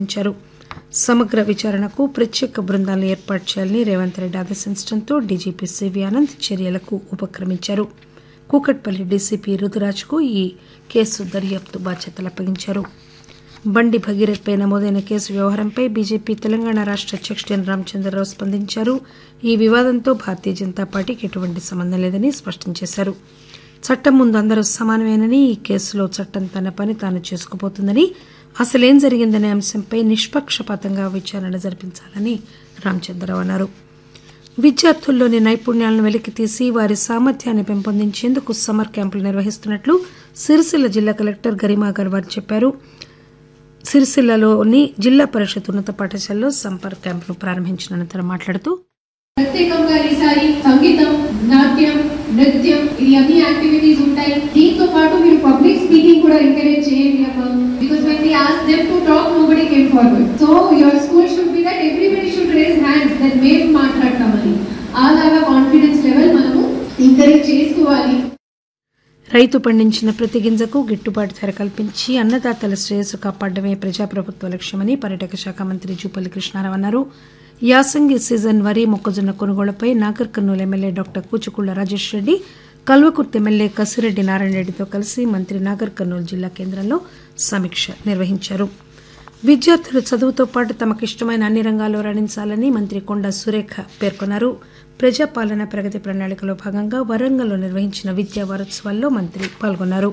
నిర్వహించారు సమగ్ర విచారణకు ప్రత్యేక బృందాలను ఏర్పాటు చేయాలని రేవంత్ రెడ్డి ఆదేశించడంతో డీజీపీ సివి ఆనంద్ చర్యలకు ఉపక్రమించారు కూకట్పల్లి డీసీపీ రుతురాజ్కు ఈ కేసు దర్యాప్తు బాధ్యతలు అప్పగించారు బండి భగీరథపై నమోదైన కేసు వ్యవహారంపై బీజేపీ తెలంగాణ రాష్ట అధ్యక్షుడు ఎన్ రామచంద్రరావు స్పందించారు ఈ వివాదంతో భారతీయ జనతా పార్టీకి ఎటువంటి సంబంధం లేదని స్పష్టం చేశారు చట్టం ముందు అందరూ సమానమేనని ఈ కేసులో చట్టం తన పని తాను చేసుకుపోతుందని అసలేం జరిగిందనే అంశంపై నిష్పక్షపాతంగా విచారణ జరిపించాలని రామచంద్రరావు అన్నారు విద్యార్థుల్లోని నైపుణ్యాలను వెలికితీసి వారి సామర్థ్యాన్ని పెంపొందించేందుకు సమ్మర్ క్యాంపులు నిర్వహిస్తున్నట్లు సిరిసిల్ల జిల్లా కలెక్టర్ గరిమా అగర్వాల్ చెప్పారు సిరిసిల్లలోని జిల్లా పరిషత్ ఉన్నత పాఠశాలలో సంపర్క్ క్యాంపును ప్రారంభించిన అనంతరం మాట్లాడుతూ ప్రత్యేకంగా ఈసారి సంగీతం నాట్యం నృత్యం ఇది అన్ని యాక్టివిటీస్ ఉంటాయి దీంతో పాటు మీరు పబ్లిక్ స్పీకింగ్ కూడా ఎంకరేజ్ చేయండి అమ్మా because when we ask them to talk nobody came forward so your school should be that everybody should raise hands that మేము మాట్లాడతామని అలాగా కాన్ఫిడెన్స్ లెవెల్ మనము ఎంకరేజ్ చేసుకోవాలి రైతు పండించిన ప్రతి గింజకు గిట్టుబాటు ధర కల్పించి అన్నదాతల శ్రేయస్సు కాపాడమే ప్రజాప్రభుత్వ లక్ష్యమని పర్యాటక శాఖ మంత్రి జూపల్లి కృష్ణారావు అన్నారు యాసంగి సీజన్ వరి మొక్కజొన్న కొనుగోళ్లపై Nagar Kurnool MLA doctor Kuchukulla Rajesh Reddy Kalwakurthy MLA Kasireddy Narayana రెడ్డితో కలిసి మంత్రి నాగర్ కర్నూలు జిల్లా కేంద్రంలో సమీక్ష నిర్వహించారు విద్యార్థులు చదువుతో పాటు తమకు ఇష్టమైన అన్ని రంగాల్లో రాణించాలని మంత్రి కొండ సురేఖ పేర్కొన్నారు ప్రజాపాలన ప్రగతి ప్రణాళికలో భాగంగా వరంగల్లో నిర్వహించిన విద్యా వారోత్సవాల్లో మంత్రి పాల్గొన్నారు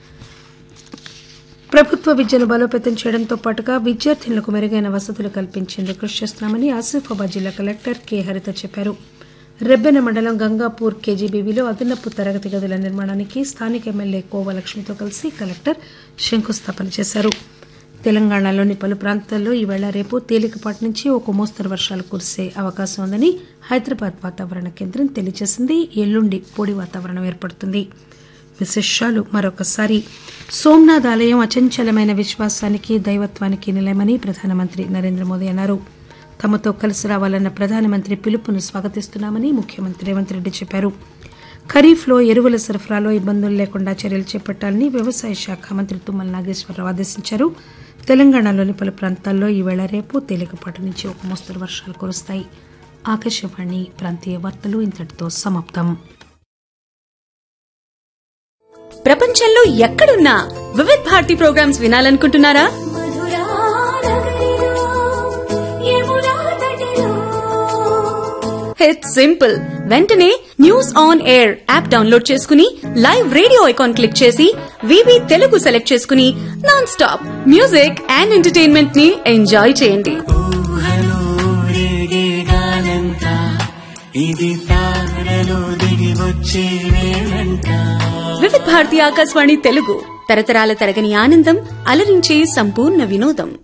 ప్రభుత్వ విద్యను బలోపేతం చేయడంతో పాటుగా విద్యార్థినులకు మెరుగైన వసతులు కల్పించేందుకు కృషి చేస్తున్నామని ఆసిఫాబాద్ జిల్లా కలెక్టర్ కె హరిత చెప్పారు రెబ్బెన మండలం గంగాపూర్ కేజీబీవీలో అదనపు తరగతి గదుల నిర్మాణానికి స్థానిక ఎమ్మెల్యే కోవలక్ష్మితో కలిసి కలెక్టర్ శంకుస్థాపన చేశారు తెలంగాణలోని పలు ప్రాంతాల్లో ఈవేళ రేపు తేలికపాటి నుంచి ఒక మోస్తరు వర్షాలు కురిసే అవకాశం ఉందని హైదరాబాద్ వాతావరణ కేంద్రం తెలియజేసింది ఎల్లుండి పొడి వాతావరణం ఏర్పడుతుంది విశేషాలు మరొకసారి సోమ్నాథ్ ఆలయం అచంచలమైన విశ్వాసానికి దైవత్వానికి నిలయమని ప్రధానమంత్రి నరేంద్ర మోదీ అన్నారు తమతో కలిసి రావాలన్న ప్రధానమంత్రి పిలుపును స్వాగతిస్తున్నామని ముఖ్యమంత్రి రేవంత్ రెడ్డి చెప్పారు ఖరీఫ్లో ఎరువుల సరఫరాలో ఇబ్బందులు లేకుండా చర్యలు చేపట్టాలని వ్యవసాయ శాఖ మంత్రి తుమ్మల నాగేశ్వరరావు ఆదేశించారు తెలంగాణలోని పలు ప్రాంతాల్లో ఈవేళ రేపు తేలికపాటి నుంచి ఒక మోస్తరు వర్షాలు కురుస్తాయి ఆకాశవాణి ప్రాంతీయ వార్తలు ఇంతటితో సమాప్తం ప్రపంచంలో ఎక్కడున్నా వివిధ్ భారతి ప్రోగ్రామ్స్ వినాలనుకుంటున్నారా ఇట్స్ సింపుల్ వెంటనే news on air app download చేసుకుని లైవ్ రేడియో ఐకాన్ క్లిక్ చేసి వివి తెలుగు సెలెక్ట్ చేసుకుని non stop music and entertainment ని ఎంజాయ్ చేయండి ఊహలో రేగేగానంట ఇది తారలో దిగి వచ్చే వేళంట వివిధ్ భారతి ఆకాశవాణి తెలుగు తరతరాల తరగని ఆనందం అలరించే సంపూర్ణ వినోదం